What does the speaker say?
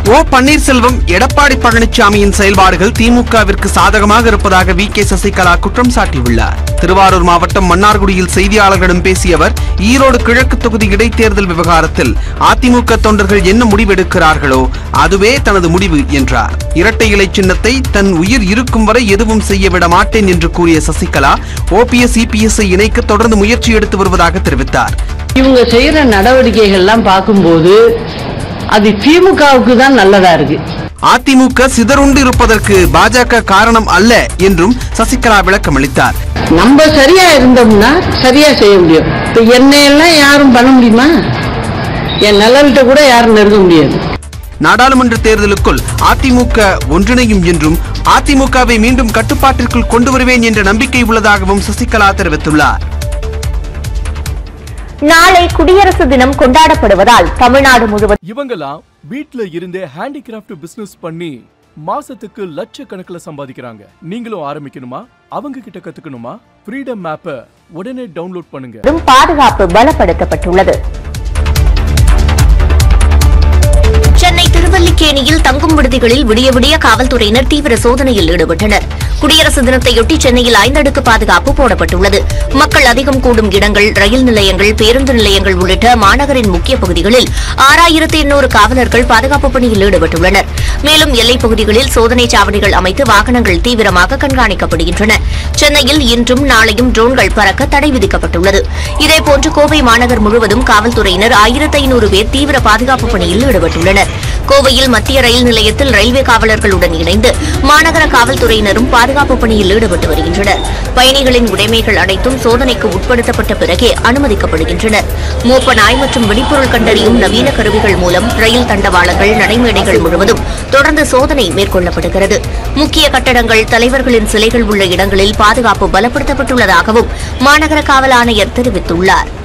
ஓ பன்னீர்செல்வம் எடப்பாடி பழனிசாமியின் செயல்பாடுகள் திமுகவிற்கு சாதகமாக இருப்பதாக வி கே சசிகலா குற்றம் சாட்டியுள்ளார் திருவாரூர் மாவட்டம் மன்னார்குடியில் செய்தியாளர்களிடம் பேசிய அவர் ஈரோடு கிழக்கு தொகுதி இடைத்தேர்தல் விவகாரத்தில் அதிமுக தொண்டர்கள் என்ன முடிவெடுக்கிறார்களோ அதுவே தனது முடிவு என்றார் இரட்டை இலை சின்னத்தை தன் உயிர் இருக்கும் வரை எதுவும் செய்ய விட மாட்டேன் என்று கூறிய சசிகலா ஓபிஎஸ் இபிஎஸ் இணைக்க தொடர்ந்து முயற்சி எடுத்து வருவதாக தெரிவித்தார் இவங்க செய்யற நடவடிக்கைகள்லாம் பார்க்கும்போது அது திமுகவுக்கு தான் நல்லதா இருக்கு அதிமுக சிதறுண்டு இருப்பதற்கு பாஜக காரணம் அல்ல என்றும் சசிகலா விளக்கமளித்தார் நம்ம சரியா இருந்தோம்னா சரியா செய்ய முடியும் இப்ப என்னையெல்லாம் யாரும் பண்ண முடியுமா என் நிழல்கிட்ட கூட யாரும் நெருங்க முடியாது நாடாளுமன்ற தேர்தலுக்குள் அதிமுக ஒன்றிணையும் என்றும் அதிமுகவை மீண்டும் கட்டுப்பாட்டிற்குள் கொண்டு வருவேன் என்ற நம்பிக்கை உள்ளதாகவும் சசிகலா தெரிவித்துள்ளார் நாளை குடியரசு தினம் கொண்டாடப்படுவதால் தமிழ்நாடு முழுவதும் இவங்கெல்லாம் வீட்ல இருந்தே ஹேண்டிகிராஃப்ட் பிசினஸ் பண்ணி மாசத்துக்கு லட்சக்கணக்குல சம்பாதிக்கிறாங்க நீங்களும் ஆரம்பிக்கணுமா அவங்க கிட்ட கத்துக்கணுமா ஃப்ரீடம் மேப்பை உடனே டவுன்லோட் பண்ணுங்க பாதுகாப்பு பலப்படுத்தப்பட்டுள்ளது சென்னை திருவல்லிக்கேணியில் தங்கும் விடுதிகளில் விடிய விடிய காவல்துறையினர் தீவிர சோதனையில் ஈடுபட்டனர் குடியரசு தினத்தையொட்டி சென்னையில் ஐந்தடுக்கு பாதுகாப்பு போடப்பட்டுள்ளது மக்கள் அதிகம் கூடும் இடங்கள் ரயில் நிலையங்கள் பேருந்து நிலையங்கள் உள்ளிட்ட மாநகரின் முக்கிய பகுதிகளில் ஆறாயிரத்து எண்ணூறு காவலர்கள் பாதுகாப்பு பணியில் ஈடுபட்டுள்ளனர் மேலும் எல்லைப் பகுதிகளில் சோதனை சாவடிகள் அமைத்து வாகனங்கள் தீவிரமாக கண்காணிக்கப்படுகின்றன சென்னையில் இன்றும் நாளையும் ட்ரோன்கள் பறக்க தடை விதிக்கப்பட்டுள்ளது இதேபோன்று கோவை மாநகர் முழுவதும் காவல்துறையினர் ஆயிரத்து ஐநூறு பேர் தீவிர பாதுகாப்பு பணியில் ஈடுபட்டுள்ளனர் கோவையில் மத்திய ரயில் நிலையத்தில் ரயில்வே காவலர்களுடன் இணைந்து மாநகர காவல்துறையினரும் பாதுகாப்பு பணியில் ஈடுபட்டு வருகின்றனர் பயணிகளின் உடைமைகள் அனைத்தும் சோதனைக்கு உட்படுத்தப்பட்ட பிறகே அனுமதிக்கப்படுகின்றனர் மோப்ப நாய் மற்றும் வெடிப்பொருள் கண்டறியும் நவீன கருவிகள் மூலம் ரயில் தண்டவாளங்கள் நடைமேடைகள் முழுவதும் தொடர்ந்து சோதனை மேற்கொள்ளப்படுகிறது முக்கிய கட்டடங்கள் தலைவர்களின் சிலைகள் உள்ள இடங்களில் பாதுகாப்பு பலப்படுத்தப்பட்டுள்ளதாகவும் மாநகர காவல் ஆணையர் தெரிவித்துள்ளார்